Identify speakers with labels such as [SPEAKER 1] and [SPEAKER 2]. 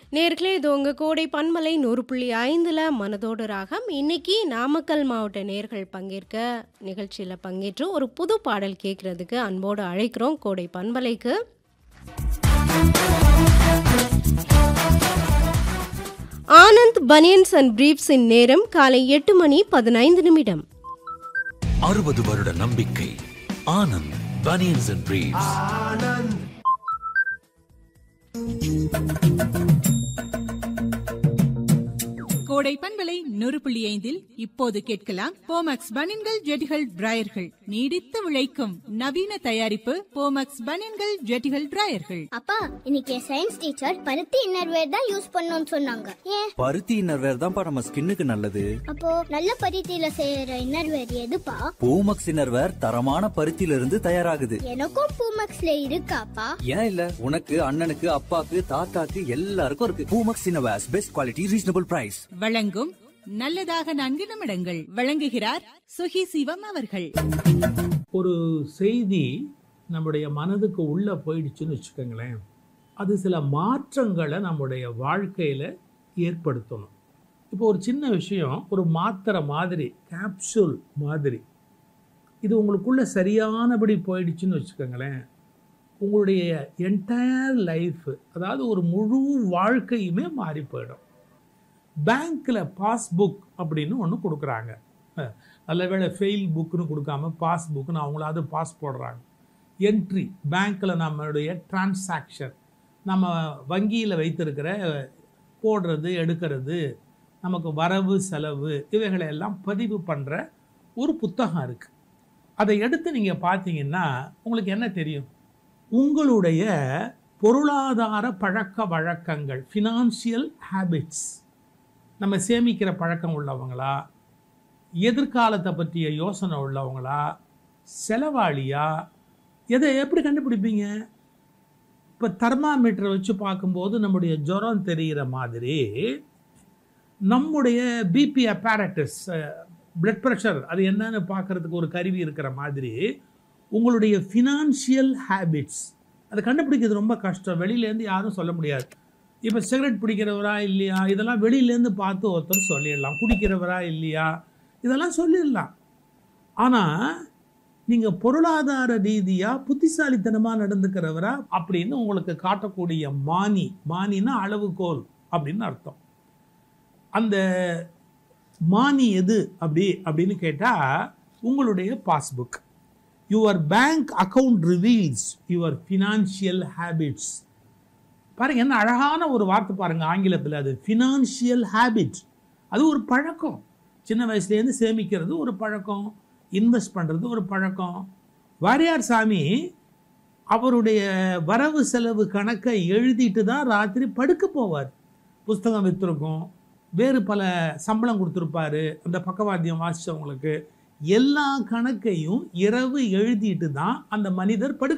[SPEAKER 1] நேர்களே இது உங்க கோடை பன்மலை நூறு புள்ளி ஐந்துல மனதோடு ராகம் இன்னைக்கு நாமக்கல் மாவட்ட நேர்கள் பங்கேற்க நிகழ்ச்சியில் பங்கேற்று ஒரு புது பாடல் கேட்கறதுக்கு அன்போடு அழைக்கிறோம் கோடை பண்பலைக்கு ஆனந்த் பனியன்ஸ் அண்ட் பிரீப்ஸின் நேரம் காலை எட்டு மணி பதினைந்து நிமிடம்
[SPEAKER 2] அறுபது வருட நம்பிக்கை ஆனந்த் பனியன்ஸ் அண்ட் பிரீவ்ஸ்
[SPEAKER 3] கோடை பண்பலை நூறு புள்ளி ஐந்தில் இப்போது கேட்கலாம் போமக்ஸ் பனின்கள் ஜெட்டிகள் டிராயர்கள் நீடித்து உழைக்கும் நவீன தயாரிப்பு போமக்ஸ் பனின்கள் ஜெட்டிகள் டிராயர்கள்
[SPEAKER 4] அப்பா இன்னைக்கு என் சயின்ஸ் டீச்சர் பருத்தி இன்னர்வேர் தான் யூஸ் பண்ணணும்னு சொன்னாங்க ஏன்
[SPEAKER 5] பருத்தி இன்னர்வேர் தான்ப்பா நம்ம ஸ்கின்னுக்கு நல்லது
[SPEAKER 4] அப்போ நல்ல பருத்தியில செய்யற இன்னர்வேர் எதுப்பா
[SPEAKER 5] பூமக்ஸ் இன்னர்வேர் தரமான பருத்தியில இருந்து தயாராகுது
[SPEAKER 4] எனக்கும் பூமக்ஸ்ல இருக்காப்பா
[SPEAKER 5] ஏன் இல்ல உனக்கு அண்ணனுக்கு அப்பாக்கு தாத்தாக்கு எல்லாருக்கும் இருக்கு Poomex innerwears best quality reasonable price
[SPEAKER 3] வழங்கும் நல்லதாக நான்கு நிமிடங்கள் வழங்குகிறார் சுகி சிவம் அவர்கள்
[SPEAKER 6] ஒரு செய்தி நம்முடைய மனதுக்கு உள்ளே போயிடுச்சுன்னு வச்சுக்கோங்களேன் அது சில மாற்றங்களை நம்முடைய வாழ்க்கையில் ஏற்படுத்தணும் இப்போ ஒரு சின்ன விஷயம் ஒரு மாத்திரை மாதிரி கேப்சூல் மாதிரி இது உங்களுக்குள்ள சரியானபடி போயிடுச்சுன்னு வச்சுக்கோங்களேன் உங்களுடைய என்டையர் லைஃப் அதாவது ஒரு முழு வாழ்க்கையுமே மாறி போயிடும் பேங்க்கில் பாஸ்புக் அப்படின்னு ஒன்று கொடுக்குறாங்க அஹ், நல்ல வேளை ஃபெயில் புக்குன்னு கொடுக்காம பாஸ் புக்குன்னு அவங்களாவது பாஸ் போடுறாங்க என்ட்ரி பேங்க்கில் நம்மளுடைய டிரான்சாக்ஷன் நம்ம வங்கியில் வைத்திருக்கிற போடுறது எடுக்கிறது நமக்கு வரவு செலவு இவைகளை எல்லாம் பதிவு பண்ணுற ஒரு புத்தகம் இருக்குது அதை எடுத்து நீங்கள் பார்த்தீங்கன்னா உங்களுக்கு என்ன தெரியும் உங்களுடைய பொருளாதார பழக்க வழக்கங்கள் ஃபினான்ஷியல் ஹேபிட்ஸ் நம்ம சேமிக்கிற பழக்கம் உள்ளவங்களா எதிர்காலத்தை பற்றிய யோசனை உள்ளவங்களா செலவாளியா எதை எப்படி கண்டுபிடிப்பீங்க இப்போ தெர்மாமீட்டரை வச்சு பார்க்கும்போது நம்முடைய ஜுரம் தெரிகிற மாதிரி நம்முடைய பிபி அப்பாரட்டஸ் பிளட் ப்ரெஷர் அது என்னன்னு பார்க்கறதுக்கு ஒரு கருவி இருக்கிற மாதிரி உங்களுடைய ஃபினான்ஷியல் ஹேபிட்ஸ் அதை கண்டுபிடிக்கிறது ரொம்ப கஷ்டம் வெளியிலேருந்து யாரும் சொல்ல முடியாது இப்போ சிகரெட் பிடிக்கிறவரா இல்லையா இதெல்லாம் வெளியிலேருந்து பார்த்து ஒருத்தர் சொல்லிடலாம் குடிக்கிறவரா இல்லையா இதெல்லாம் சொல்லிடலாம் ஆனால் நீங்கள் பொருளாதார ரீதியாக புத்திசாலித்தனமாக நடந்துக்கிறவரா அப்படின்னு உங்களுக்கு காட்டக்கூடிய மானி மானின்னா அளவுகோல் அப்படின்னு அர்த்தம் அந்த மானி எது அப்படி அப்படின்னு கேட்டால் உங்களுடைய passbook your bank account reveals your financial habits பாருங்க என்ன அழகான ஒரு வார்த்தை பாருங்க ஆங்கிலத்தில் அது ஃபினான்ஷியல் ஹேபிட் அது ஒரு பழக்கம் சின்ன வயசுலேருந்து சேமிக்கிறது ஒரு பழக்கம் இன்வெஸ்ட் பண்ணுறது ஒரு பழக்கம் வாரியார் சாமி அவருடைய வரவு செலவு கணக்கை எழுதிட்டு தான் ராத்திரி படுக்க போவார் புஸ்தகம் விற்றுருக்கும் வேறு பல சம்பளம் கொடுத்துருப்பாரு அந்த பக்கவாத்தியம் வாசித்தவங்களுக்கு எல்லா கணக்கையும் இரவு எழுதிட்டு தான் அந்த மனிதர் படுக்க